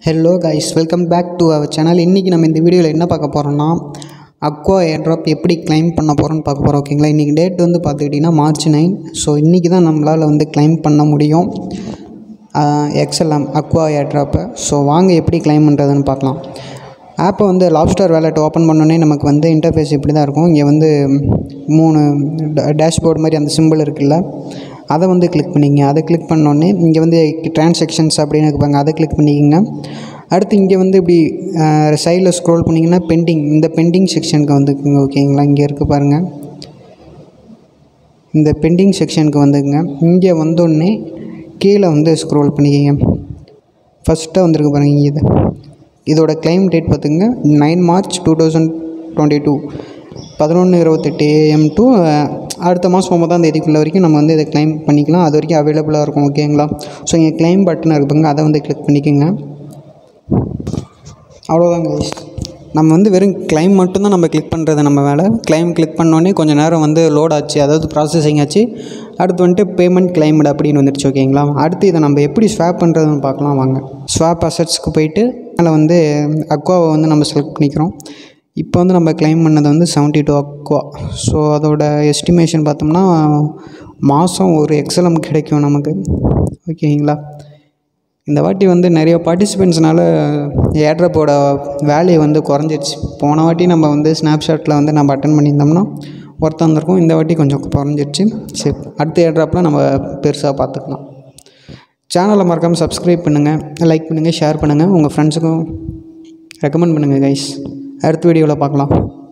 Hello guys welcome back to our channel இன்றைக்கி நம்ம இந்த வீடியோவில் என்ன பார்க்க போகிறோம்னா அக்வா ஏர்ட்ராப் எப்படி கிளைம் பண்ண போகிறோம்னு பார்க்க போகிறோம் ஓகேங்களா இன்றைக்கி டேட் வந்து பார்த்துக்கிட்டிங்கன்னா மார்ச் நைன் ஸோ இன்றைக்கி தான் நம்மளால் வந்து கிளைம் பண்ண முடியும் எக்ஸ்எல்எம் அக்வா ஏர்ட்ராப்பை ஸோ வாங்க எப்படி கிளைம் பண்ணுறதுன்னு பார்க்கலாம் ஆப்பை வந்து லாப்ஸ்டார் வேலெட் ஓப்பன் பண்ணோன்னே நமக்கு வந்து இன்டர்ஃபேஸ் இப்படி தான் இருக்கும் இங்கே வந்து மூணு டேஷ்போர்ட் மாதிரி அந்த சிம்பிள் இருக்குல்ல அதை வந்து கிளிக் பண்ணிக்கங்க அதை கிளிக் பண்ணோடனே இங்கே வந்து டிரான்சாக்ஷன்ஸ் அப்படின்னு இருப்பாங்க அதை கிளிக் பண்ணிக்கோங்க அடுத்து இங்கே வந்து இப்படி சைடில் ஸ்க்ரோல் பண்ணிங்கன்னா பெண்டிங் இந்த பெண்டிங் செக்ஷனுக்கு வந்துக்குங்க ஓகேங்களா இங்கே இருக்குது பாருங்கள் இந்த பெண்டிங் செக்ஷனுக்கு வந்துக்குங்க இங்கே வந்தோடனே கீழே வந்து ஸ்க்ரோல் பண்ணிக்கங்க ஃபஸ்ட்டாக வந்திருக்கு பாருங்கள் இங்கே இது இதோட கிளைம் டேட் பார்த்துங்க nine March two thousand twenty two பதினொன்று இருபத்தெட்டு ஏஎம் டு அடுத்த மாதம் ஒன்பதாம் தேதிக்குள்ள வரைக்கும் நம்ம வந்து இதை கிளைம் பண்ணிக்கலாம் அது வரைக்கும் அவைலபிளாக இருக்கும் ஓகேங்களா ஸோ இங்கே கிளைம் பட்டன் இருக்குங்க அதை வந்து கிளிக் பண்ணிக்கோங்க அவ்வளோதாங்க guys. நம்ம வந்து வெறும் கிளைம் மட்டும்தான் நம்ம கிளிக் பண்ணுறது நம்ம வேலை கிளைம் கிளிக் பண்ணோடனே கொஞ்சம் நேரம் வந்து லோட் ஆச்சு அதாவது ப்ராசஸிங் ஆச்சு அடுத்து வந்துட்டு பேமெண்ட் கிளைம்டு அப்படின்னு வந்துருச்சு ஓகேங்களா அடுத்து இதை நம்ம எப்படி ஸ்வாப் பண்ணுறதுன்னு பார்க்கலாம் வாங்க ஸ்வாப் அசட்ஸ்க்கு போயிட்டு அதில் வந்து அக்வாவை வந்து நம்ம செலக்ட் பண்ணிக்கிறோம் இப்போ வந்து நம்ம கிளைம் பண்ணது வந்து செவன்ட்டி டூ அக்வா ஸோ அதோட எஸ்டிமேஷன் பார்த்தோம்னா மாதம் ஒரு எக்ஸலம் கிடைக்கும் நமக்கு ஓகேங்களா இந்த வாட்டி வந்து நிறைய பார்ட்டிசிபெண்ட்ஸ்னால ஏட்ரப்போட வேல்யூ வந்து குறைஞ்சிருச்சு போன வாட்டி நம்ம வந்து ஸ்னாப்ஷாட்டில் வந்து நம்ம அட்டன் பண்ணியிருந்தோம்னா ஒருத்தன் வந்திருக்கும் இந்த வாட்டி கொஞ்சம் குறைஞ்சிருச்சு சரி அடுத்த ஏட்ராப்பில் நம்ம பெருசாக பார்த்துக்கலாம் சேனலை மறக்காமல் சப்ஸ்கிரைப் பண்ணுங்கள் லைக் பண்ணுங்கள் ஷேர் பண்ணுங்கள் உங்கள் ஃப்ரெண்ட்ஸுக்கும் ரெக்கமெண்ட் பண்ணுங்கள் கைஸ் அடுத்த வீடியோவில் பார்க்கலாம்